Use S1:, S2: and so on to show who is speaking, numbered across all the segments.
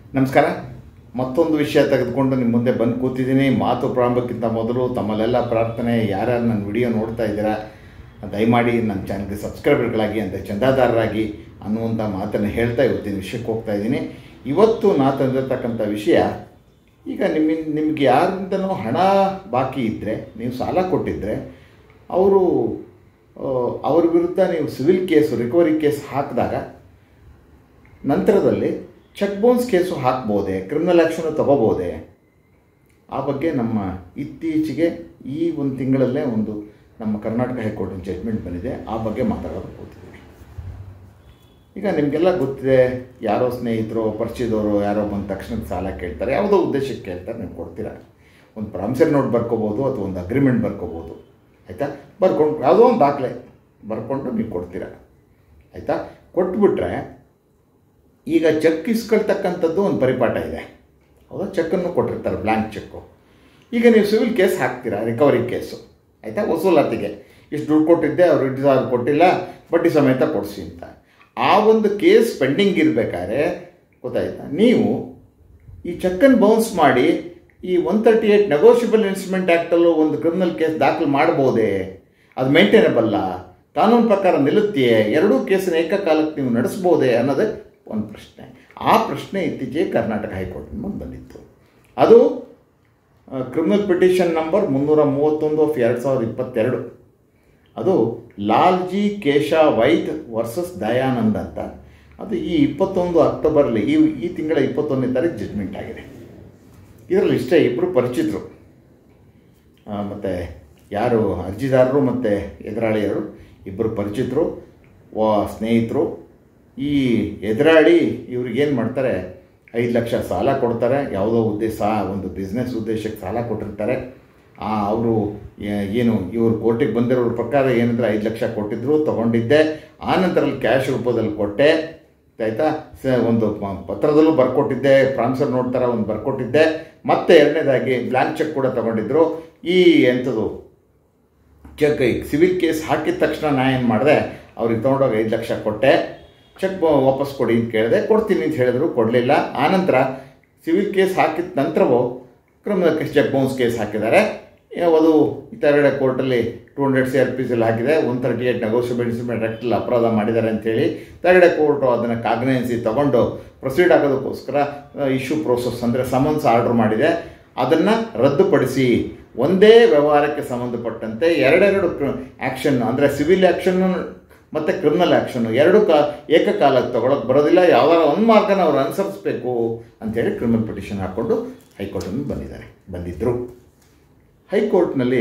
S1: ನಮಸ್ಕಾರ ಮತ್ತೊಂದು ವಿಷಯ ತೆಗೆದುಕೊಂಡು ನಿಮ್ಮ ಮುಂದೆ ಬಂದು ಕೂತಿದ್ದೀನಿ ಮಾತು ಪ್ರಾರಂಭಕ್ಕಿಂತ ಮೊದಲು ತಮ್ಮಲ್ಲೆಲ್ಲ ಪ್ರಾರ್ಥನೆ ಯಾರ್ಯಾರು ನನ್ನ ವಿಡಿಯೋ ನೋಡ್ತಾ ಇದ್ದೀರಾ ದಯಮಾಡಿ ನನ್ನ ಚಾನಲ್ಗೆ ಸಬ್ಸ್ಕ್ರೈಬರ್ಗಳಾಗಿ ಅಂತ ಚಂದಾದಾರರಾಗಿ ಅನ್ನುವಂಥ ಮಾತನ್ನು ಹೇಳ್ತಾ ಇವತ್ತಿನ ವಿಷಯಕ್ಕೆ ಹೋಗ್ತಾ ಇದ್ದೀನಿ ಇವತ್ತು ನಾ ತಂದಿರ್ತಕ್ಕಂಥ ವಿಷಯ ಈಗ ನಿಮ್ಮ ನಿಮ್ಗೆ ಯಾರಿಂದನೂ ಹಣ ಬಾಕಿ ಇದ್ದರೆ ನೀವು ಸಾಲ ಕೊಟ್ಟಿದ್ದರೆ ಅವರು ಅವ್ರ ವಿರುದ್ಧ ನೀವು ಸಿವಿಲ್ ಕೇಸು ರಿಕವರಿ ಕೇಸ್ ಹಾಕಿದಾಗ ನಂತರದಲ್ಲಿ ಚೆಕ್ ಬೌನ್ಸ್ ಕೇಸು ಹಾಕ್ಬೋದೆ ಕ್ರಿಮಿನಲ್ ಆ್ಯಕ್ಷನು ತಗೋಬೋದೆ ಆ ಬಗ್ಗೆ ನಮ್ಮ ಇತ್ತೀಚೆಗೆ ಈ ಒಂದು ತಿಂಗಳಲ್ಲೇ ಒಂದು ನಮ್ಮ ಕರ್ನಾಟಕ ಹೈಕೋರ್ಟಿನ ಜಡ್ಮೆಂಟ್ ಬಂದಿದೆ ಆ ಬಗ್ಗೆ ಮಾತಾಡೋದು ಕೂತಿದ್ದೀನಿ ಈಗ ನಿಮಗೆಲ್ಲ ಗೊತ್ತಿದೆ ಯಾರೋ ಸ್ನೇಹಿತರು ಪರಿಚಯದವರು ಯಾರೋ ಬಂದ ತಕ್ಷಣಕ್ಕೆ ಸಾಲ ಕೇಳ್ತಾರೆ ಯಾವುದೋ ಉದ್ದೇಶಕ್ಕೆ ಕೇಳ್ತಾರೆ ನೀವು ಕೊಡ್ತೀರಾ ಒಂದು ಪ್ರಾಮಿಸರಿ ನೋಟ್ ಬರ್ಕೋಬೋದು ಅಥವಾ ಒಂದು ಅಗ್ರಿಮೆಂಟ್ ಬರ್ಕೋಬೋದು ಆಯಿತಾ ಬರ್ಕೊಂಡು ಯಾವುದೋ ಒಂದು ದಾಖಲೆ ಬರ್ಕೊಂಡು ನೀವು ಕೊಡ್ತೀರಾ ಆಯಿತಾ ಕೊಟ್ಬಿಟ್ರೆ ಈಗ ಚೆಕ್ ಇಸ್ಕೊಳ್ತಕ್ಕಂಥದ್ದು ಒಂದು ಪರಿಪಾಠ ಇದೆ ಹೌದಾ ಚೆಕ್ಕನ್ನು ಕೊಟ್ಟಿರ್ತಾರೆ ಬ್ಲ್ಯಾಂಕ್ ಚೆಕ್ಕು ಈಗ ನೀವು ಸಿವಿಲ್ ಕೇಸ್ ಹಾಕ್ತೀರಾ ರಿಕವರಿ ಕೇಸು ಆಯಿತಾ ವಸೂಲಾತಿಗೆ ಇಷ್ಟು ದುಡ್ಡು ಕೊಟ್ಟಿದ್ದೆ ಅವ್ರು ಇಟ್ಟು ಸಾವಿರ ಕೊಟ್ಟಿಲ್ಲ ಬಡ್ಡಿ ಸಮೇತ ಕೊಡಿಸಿ ಅಂತ ಆ ಒಂದು ಕೇಸ್ ಪೆಂಡಿಂಗ್ ಇರಬೇಕಾದ್ರೆ ಗೊತ್ತಾಯ್ತಾ ನೀವು ಈ ಚೆಕ್ಕನ್ನು ಬೌನ್ಸ್ ಮಾಡಿ ಈ one thirty eight negotiable instrument ಆ್ಯಕ್ಟಲ್ಲೂ ಒಂದು ಕ್ರಿಮಿನಲ್ ಕೇಸ್ ದಾಖಲು ಮಾಡ್ಬೋದೇ ಅದು ಮೇಂಟೈನಬಲ್ಲ ಕಾನೂನು ಪ್ರಕಾರ ನಿಲ್ಲುತ್ತೆಯೇ ಎರಡೂ ಕೇಸನ್ನ ಏಕಕಾಲಕ್ಕೆ ನೀವು ನಡೆಸ್ಬೋದೇ ಅನ್ನೋದೇ ಒಂದು ಪ್ರಶ್ನೆ ಆ ಪ್ರಶ್ನೆ ಇತ್ತೀಚೆಗೆ ಕರ್ನಾಟಕ ಹೈಕೋರ್ಟಿನ ಮುಂದೆ ಬಂದಿತ್ತು ಅದು ಕ್ರಿಮಿನಲ್ ಪಿಟಿಷನ್ ನಂಬರ್ ಮುನ್ನೂರ ಮೂವತ್ತೊಂದು ಆಫ್ ಎರಡು ಸಾವಿರದ ಇಪ್ಪತ್ತೆರಡು ಅದು ಲಾಲ್ಜಿ ಕೇಶ ವೈದ್ ವರ್ಸಸ್ ದಯಾನಂದ್ ಅಂತ ಅದು ಈ ಇಪ್ಪತ್ತೊಂದು ಅಕ್ಟೋಬರ್ಲಿ ಈ ಈ ತಿಂಗಳ ಇಪ್ಪತ್ತೊಂದನೇ ತಾರೀಕು ಜಡ್ಮೆಂಟ್ ಆಗಿದೆ ಇದರಲ್ಲಿ ಇಷ್ಟೇ ಇಬ್ಬರು ಪರಿಚಿತರು ಮತ್ತು ಯಾರು ಅರ್ಜಿದಾರರು ಮತ್ತು ಎದುರಾಳಿಯರು ಇಬ್ಬರು ಪರಿಚಿತರು ವ ಸ್ನೇಹಿತರು ಈ ಎದುರಾಳಿ ಇವ್ರಿಗೇನು ಮಾಡ್ತಾರೆ ಐದು ಲಕ್ಷ ಸಾಲ ಕೊಡ್ತಾರೆ ಯಾವುದೋ ಉದ್ದೇಶ ಒಂದು ಬಿಸ್ನೆಸ್ ಉದ್ದೇಶಕ್ಕೆ ಸಾಲ ಕೊಟ್ಟಿರ್ತಾರೆ ಆ ಅವರು ಏನು ಇವರು ಕೋರ್ಟಿಗೆ ಬಂದಿರೋರ ಪ್ರಕಾರ ಏನಂದರೆ ಐದು ಲಕ್ಷ ಕೊಟ್ಟಿದ್ರು ತೊಗೊಂಡಿದ್ದೆ ಆ ನಂತರಲ್ಲಿ ಕ್ಯಾಶ್ ರೂಪದಲ್ಲಿ ಕೊಟ್ಟೆ ಆಯಿತಾ ಸ ಒಂದು ಪತ್ರದಲ್ಲೂ ಬರ್ಕೊಟ್ಟಿದ್ದೆ ಪ್ರಾನ್ಸರ್ ನೋಟ್ ಥರ ಒಂದು ಬರ್ಕೊಟ್ಟಿದ್ದೆ ಮತ್ತೆ ಎರಡನೇದಾಗಿ ಬ್ಲ್ಯಾಂಕ್ ಚೆಕ್ ಕೂಡ ತೊಗೊಂಡಿದ್ರು ಈ ಎಂಥದ್ದು ಚೆಕ್ ಈಗ ಸಿವಿಲ್ ಕೇಸ್ ಹಾಕಿದ ತಕ್ಷಣ ನಾ ಏನು ಮಾಡಿದೆ ಅವ್ರಿಗೆ ತೊಗೊಂಡೋಗಿ ಐದು ಲಕ್ಷ ಕೊಟ್ಟೆ ಚೆಕ್ ವಾಪಸ್ ಕೊಡಿ ಅಂತ ಕೇಳಿದೆ ಕೊಡ್ತೀನಿ ಅಂತ ಹೇಳಿದ್ರು ಕೊಡಲಿಲ್ಲ ಆನಂತರ ಸಿವಿಲ್ ಕೇಸ್ ಹಾಕಿದ ನಂತರವೂ criminal case cheque bounce case ಹಾಕಿದ್ದಾರೆ ಅದು ಇತರೆಡೆ ಕೋರ್ಟಲ್ಲಿ two hundred C R P ಸಿಲ್ ಹಾಕಿದೆ one thirty eight negotiable instrument ಆ್ಯಕ್ಟಲ್ಲಿ ಅಪರಾಧ ಮಾಡಿದ್ದಾರೆ ಅಂತೇಳಿ ತೆರಡೆ ಕೋರ್ಟು ಅದನ್ನು ಕಾಗ್ನೆನ್ಸಿ ತೊಗೊಂಡು ಪ್ರೊಸೀಡ್ ಆಗೋದಕ್ಕೋಸ್ಕರ ಇಶ್ಯೂ ಪ್ರೋಸೆಸ್ ಅಂದರೆ ಸಮನ್ಸ್ ಆರ್ಡರ್ ಮಾಡಿದೆ ಅದನ್ನು ರದ್ದುಪಡಿಸಿ ಒಂದೇ ವ್ಯವಹಾರಕ್ಕೆ ಸಂಬಂಧಪಟ್ಟಂತೆ ಎರಡೆರಡು ಆ್ಯಕ್ಷನ್ ಅಂದರೆ ಸಿವಿಲ್ ಆ್ಯಕ್ಷನ್ನು ಮತ್ತು ಕ್ರಿಮಿನಲ್ ಆ್ಯಕ್ಷನ್ನು ಎರಡು ಕಾ ಏಕಕಾಲಕ್ಕೆ ತೊಗೊಳಕ್ಕೆ ಬರೋದಿಲ್ಲ ಯಾವ್ದಾರ ಒಂದು ಮಾರ್ಗನ ಅವ್ರು ಅನುಸರಿಸಬೇಕು ಅಂಥೇಳಿ ಕ್ರಿಮಿನಲ್ ಪಿಟಿಷನ್ ಹಾಕ್ಕೊಂಡು ಹೈಕೋರ್ಟಿಂದ ಬಂದಿದ್ದಾರೆ ಬಂದಿದ್ದರು ಹೈಕೋರ್ಟ್ನಲ್ಲಿ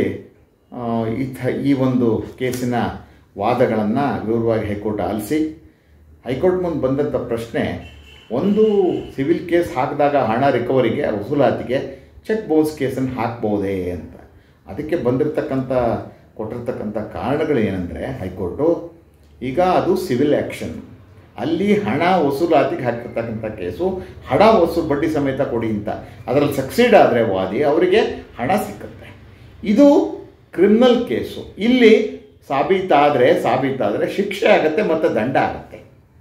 S1: ಈ ಥ ಈ ಒಂದು ಕೇಸಿನ ವಾದಗಳನ್ನು ವಿವರವಾಗಿ ಹೈಕೋರ್ಟ್ ಆಲಿಸಿ ಹೈಕೋರ್ಟ್ ಮುಂದೆ ಬಂದಂಥ ಪ್ರಶ್ನೆ ಒಂದು ಸಿವಿಲ್ ಕೇಸ್ ಹಾಕಿದಾಗ ಹಣ ರಿಕವರಿಗೆ ವಸೂಲಾತಿಗೆ ಚೆಕ್ ಬೌನ್ಸ್ ಕೇಸನ್ನು ಹಾಕ್ಬೋದೇ ಅಂತ ಅದಕ್ಕೆ ಬಂದಿರತಕ್ಕಂಥ ಕೊಟ್ಟಿರ್ತಕ್ಕಂಥ ಕಾರಣಗಳು ಏನಂದರೆ ಹೈಕೋರ್ಟು ಈಗ ಅದು ಸಿವಿಲ್ ಆ್ಯಕ್ಷನ್ ಅಲ್ಲಿ ಹಣ ವಸೂಲಾತಿಗೆ ಹಾಕಿರ್ತಕ್ಕಂಥ ಕೇಸು ಹಣ ವಸೂಲು ಬಡ್ಡಿ ಸಮೇತ ಕೊಡಿ ಅಂತ ಅದರಲ್ಲಿ ಸಕ್ಸೀಡ್ ಆದರೆ ವಾದಿ ಅವರಿಗೆ ಹಣ ಸಿಕ್ಕುತ್ತೆ ಇದು ಕ್ರಿಮಿನಲ್ ಕೇಸು ಇಲ್ಲಿ ಸಾಬೀತಾದರೆ ಸಾಬೀತಾದರೆ ಶಿಕ್ಷೆ ಆಗುತ್ತೆ ಮತ್ತು ದಂಡ ಆಗುತ್ತೆ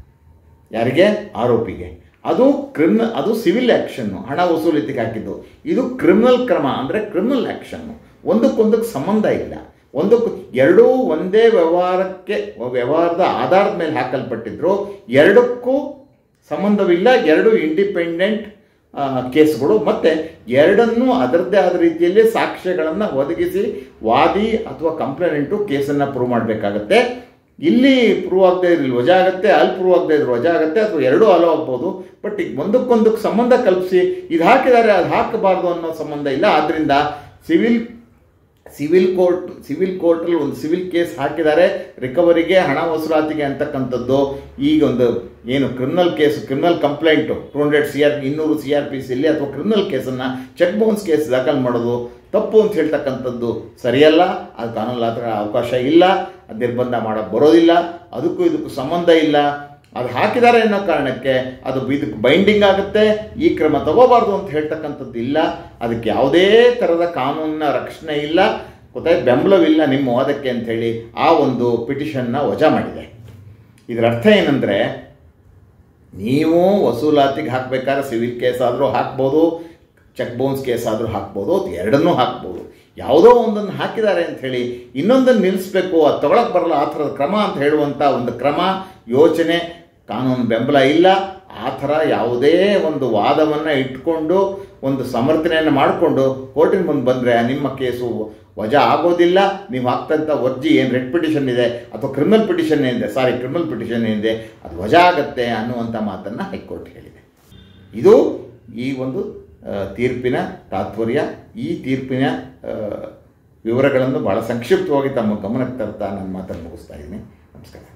S1: ಯಾರಿಗೆ ಆರೋಪಿಗೆ ಅದು ಕ್ರಿಮಿನ ಅದು ಸಿವಿಲ್ ಆ್ಯಕ್ಷನ್ನು ಹಣ ವಸೂಲಿತಿಗೆ ಹಾಕಿದ್ದು ಇದು ಕ್ರಿಮಿನಲ್ ಕ್ರಮ ಅಂದರೆ ಕ್ರಿಮಿನಲ್ ಆ್ಯಕ್ಷನ್ನು ಒಂದಕ್ಕೊಂದಕ್ಕೆ ಸಂಬಂಧ ಇಲ್ಲ ಒಂದಕ್ಕೂ ಎರಡೂ ಒಂದೇ ವ್ಯವಹಾರಕ್ಕೆ ವ್ಯವಹಾರದ ಆಧಾರದ ಮೇಲೆ ಹಾಕಲ್ಪಟ್ಟಿದ್ರು ಎರಡಕ್ಕೂ ಸಂಬಂಧವಿಲ್ಲ ಎರಡು ಇಂಡಿಪೆಂಡೆಂಟ್ ಕೇಸ್ಗಳು ಮತ್ತು ಎರಡನ್ನೂ ಅದರದ್ದೇ ಆದ ರೀತಿಯಲ್ಲಿ ಸಾಕ್ಷ್ಯಗಳನ್ನು ಒದಗಿಸಿ ವಾದಿ ಅಥವಾ ಕಂಪ್ಲೇನೆಂಟು ಕೇಸನ್ನು ಪ್ರೂವ್ ಮಾಡಬೇಕಾಗತ್ತೆ ಇಲ್ಲಿ ಪ್ರೂವ್ ಆಗದೆ ಇದ್ರೆ ವಜಾ ಆಗುತ್ತೆ ಅಲ್ಲಿ ಪ್ರೂವ್ ಆಗದೆ ಇದ್ರೆ ವಜಾ ಆಗುತ್ತೆ ಅಥವಾ ಎರಡೂ ಅಲೋ ಆಗ್ಬೋದು ಬಟ್ ಈಗ ಒಂದಕ್ಕೊಂದಕ್ಕೆ ಸಂಬಂಧ ಕಲ್ಪಿಸಿ ಇದು ಹಾಕಿದ್ದಾರೆ ಅದು ಹಾಕಬಾರ್ದು ಅನ್ನೋ ಸಂಬಂಧ ಇಲ್ಲ ಆದ್ದರಿಂದ ಸಿವಿಲ್ ಸಿವಿಲ್ ಕೋರ್ಟ್ ಸಿವಿಲ್ ಕೋರ್ಟಲ್ಲಿ ಒಂದು ಸಿವಿಲ್ ಕೇಸ್ ಹಾಕಿದ್ದಾರೆ ರಿಕವರಿಗೆ ಹಣ ವಸೂಲಾತಿಗೆ ಅಂತಕ್ಕಂಥದ್ದು ಈಗ ಒಂದು ಏನು criminal case criminal complaint two hundred C R ಇನ್ನೂರು ಸಿ ಆರ್ ಪಿ ಸಿಲ್ಲಿ ಅಥವಾ ಕ್ರಿಮಿನಲ್ ಕೇಸನ್ನು ಚೆಕ್ ಬೌನ್ಸ್ ಕೇಸ್ ದಾಖಲು ಮಾಡೋದು ತಪ್ಪು ಅಂತ ಹೇಳ್ತಕ್ಕಂಥದ್ದು ಸರಿಯಲ್ಲ ಅದು ಕಾನೂನು ಹತ್ರ ಅವಕಾಶ ಇಲ್ಲ ಅದು ನಿರ್ಬಂಧ ಮಾಡೋಕ್ಕೆ ಬರೋದಿಲ್ಲ ಅದಕ್ಕೂ ಇದಕ್ಕೂ ಸಂಬಂಧ ಇಲ್ಲ ಅದು ಹಾಕಿದ್ದಾರೆ ಅನ್ನೋ ಕಾರಣಕ್ಕೆ ಅದು ಇದಕ್ಕೆ ಬೈಂಡಿಂಗ್ ಆಗುತ್ತೆ ಈ ಕ್ರಮ ತಗೋಬಾರ್ದು ಅಂತ ಹೇಳ್ತಕ್ಕಂಥದ್ದು ಇಲ್ಲ ಅದಕ್ಕೆ ಯಾವುದೇ ಥರದ ಕಾನೂನಿನ ರಕ್ಷಣೆ ಇಲ್ಲ ಗೊತ್ತಾಯ್ತು ಬೆಂಬಲವಿಲ್ಲ ನಿಮ್ಮ ವಾದಕ್ಕೆ ಅಂಥೇಳಿ ಆ ಒಂದು ಪಿಟಿಷನ್ನ ವಜಾ ಮಾಡಿದೆ ಇದರ ಅರ್ಥ ಏನಂದರೆ ನೀವು ವಸೂಲಾತಿಗೆ ಹಾಕಬೇಕಾದ್ರೆ ಸಿವಿಲ್ ಕೇಸ್ ಆದರೂ ಹಾಕ್ಬೋದು ಚೆಕ್ ಬೌನ್ಸ್ ಕೇಸ್ ಆದರೂ ಹಾಕ್ಬೋದು ಅದು ಎರಡನ್ನೂ ಹಾಕ್ಬೋದು ಯಾವುದೋ ಒಂದನ್ನು ಹಾಕಿದ್ದಾರೆ ಅಂಥೇಳಿ ಇನ್ನೊಂದನ್ನು ನಿಲ್ಲಿಸಬೇಕು ಅದು ತೊಗೊಳಕ್ಕೆ ಬರಲ್ಲ ಆ ಥರದ ಕ್ರಮ ಅಂತ ಹೇಳುವಂಥ ಒಂದು ಕ್ರಮ ಯೋಚನೆ ಕಾನೂನು ಬೆಂಬಲ ಇಲ್ಲ ಆ ಥರ ಯಾವುದೇ ಒಂದು ವಾದವನ್ನು ಇಟ್ಕೊಂಡು ಒಂದು ಸಮರ್ಥನೆಯನ್ನು ಮಾಡಿಕೊಂಡು ಕೋರ್ಟಿನ ಮುಂದೆ ಬಂದರೆ ನಿಮ್ಮ ಕೇಸು ವಜಾ ಆಗೋದಿಲ್ಲ ನೀವು ಹಾಕ್ತಂಥ ಅರ್ಜಿ ಏನು ರೆಡ್ ಪಿಟಿಷನ್ ಇದೆ ಅಥವಾ ಕ್ರಿಮಿನಲ್ ಪಿಟಿಷನ್ ಏನಿದೆ ಸಾರಿ ಕ್ರಿಮಿನಲ್ ಪಿಟಿಷನ್ ಏನಿದೆ ಅದು ವಜಾ ಆಗುತ್ತೆ ಅನ್ನುವಂಥ ಮಾತನ್ನು ಹೈಕೋರ್ಟ್ ಹೇಳಿದೆ ಇದು ಈ ಒಂದು ಆ, ತೀರ್ಪಿನ ತಾತ್ಪರ್ಯ ಈ ತೀರ್ಪಿನ ಆ, ವಿವರಗಳನ್ನು ಭಾಳ ಸಂಕ್ಷಿಪ್ತವಾಗಿ ತಮ್ಮ ಗಮನಕ್ಕೆ ತರ್ತಾ ನನ್ನ ಮಾತನ್ನು ಮುಗಿಸ್ತಾ ಇದ್ದೀನಿ ನಮಸ್ಕಾರ